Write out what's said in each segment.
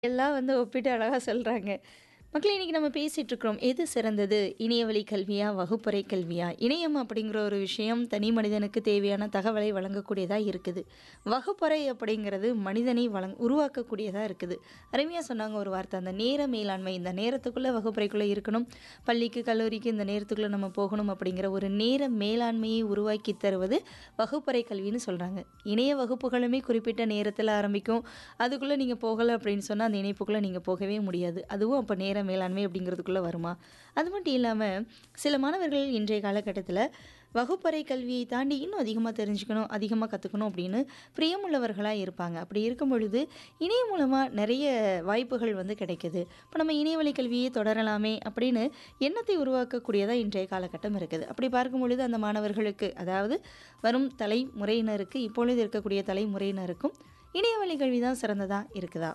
எல்லாம் வந்து ஒப்பிட்டு அழகா சொல்றாங்க. மக்களே இன்னைக்கு நம்ம பேசிட்டு இருக்கிறோம். எது சிறந்தது? இணையவழி கல்வியா? வகுப்பறை கல்வியா? இணையம் அப்படிங்கிற ஒரு விஷயம் தனி மனிதனுக்கு தேவையான தகவலை வழங்கக்கூடியதா இருக்குது. வகுப்பறை அப்படிங்கிறது மனிதனை வழங் உருவாக்கக்கூடியதா இருக்குது. அருமையா சொன்னாங்க ஒரு வார்த்தை. அந்த நேர மேலாண்மை. இந்த நேரத்துக்குள்ள வகுப்பறைக்குள்ள இருக்கணும். பள்ளிக்கு, கல்லூரிக்கு இந்த நேரத்துக்குள்ள நம்ம போகணும் அப்படிங்கிற ஒரு நேர மேலாண்மையை உருவாக்கி தருவது வகுப்பறை கல்வின்னு சொல்றாங்க. இணைய வகுப்புகளுமே குறிப்பிட்ட நேரத்துல ஆரம்பிக்கும். அதுக்குள்ள நீங்க போகல அப்படின்னு சொன்னா, அந்த இணைப்புக்குள்ள நீங்க போகவே முடியாது. அதுவும் அப்ப நேர மேலாண்மை அப்படிங்கிறதுக்குள்ள வருமா? அது மட்டும் இல்லாம, சில மாணவர்கள் இன்றைய காலகட்டத்துல வகுப்பறை கல்வியை தாண்டி இன்னும் அதிகமா தெரிஞ்சுக்கணும், அதிகமா கத்துக்கணும் அப்படின்னு பிரியமுள்ளவர்களா இருப்பாங்க. அப்படி இருக்கும் பொழுது, இணையம் மூலமா நெறைய வாய்ப்புகள் வந்து கிடைக்குது. இப்ப நம்ம இணையவழி கல்வியே தொடரலாமே அப்படின்னு எண்ணத்தை உருவாக்கக்கூடியதா இன்றைய காலகட்டம் இருக்குது. அப்படி பார்க்கும் பொழுது அந்த மாணவர்களுக்கு, அதாவது வரும் தலைமுறையினருக்கு, இப்பொழுது இருக்கக்கூடிய தலைமுறையினருக்கும் இணையவழி கல்வி தான் சிறந்ததா இருக்குதா?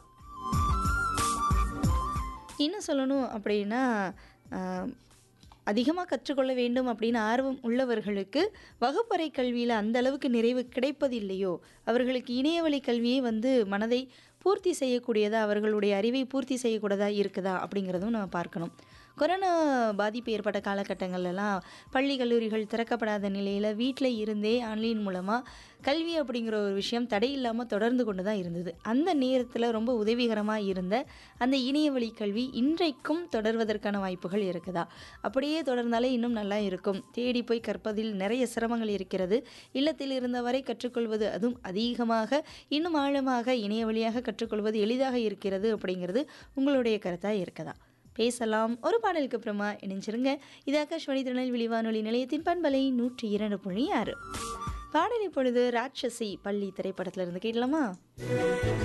இன்னும் சொல்லணும் அப்படின்னா, அ அதிகமா கற்றுக்கொள்ள வேண்டும் அப்படின்னு ஆர்வம் உள்ளவர்களுக்கு, வகுப்பறை கல்வியில அந்த அளவுக்கு நிறைவு கிடைப்பதில்லையோ, அவர்களுக்கு இணையவழி கல்வியே வந்து மனதை பூர்த்தி செய்யக்கூடியதா, அவர்களுடைய அறிவை பூர்த்தி செய்யக்கூடியதா இருக்குதா? அப்படிங்கிறதும் நம்ம பார்க்கணும். கொரோனா பாதிப்பு ஏற்பட்ட காலகட்டங்கள்லலாம் பள்ளி, கல்லூரிகள் திறக்கப்படாத நிலையில வீட்ல இருந்தே ஆன்லைன் மூலமா கல்வி அப்படிங்கிற ஒரு விஷயம் தடையில்லாம தொடர்ந்து கொண்டு தான் இருந்தது. அந்த நேரத்துல ரொம்ப உதவிகரமா இருந்த அந்த இணையவழி கல்வி இன்றைக்கும் தொடர்வதற்கான வாய்ப்புகள் இருக்குதா? அப்படியே தொடர்ந்தாலே இன்னும் நல்லா இருக்கும். தேடி போய் கற்பதில் நெறைய சிரமங்கள் இருக்கிறது. இல்லத்தில் இருந்தவரை கற்றுக்கொள்வது, அதுவும் அதிகமாக இன்னும் ஆழமாக இணைய வழியாக கற்றுக்கொள்வது எளிதாக இருக்கிறது அப்படிங்கிறது உங்களுடைய கருத்தா இருக்குதா? பேசலாம். ஒரு பாடலுக்கு அப்புறமா இணைஞ்சிருங்க. இது ஆகாஷ்வாணி திருநெல்வேலி வானொலி நிலையத்தின் பண்பலை 102.6 பாடல் இப்பொழுது ராட்சசி பள்ளி திரைப்படத்துல இருந்து கேட்கலாமா?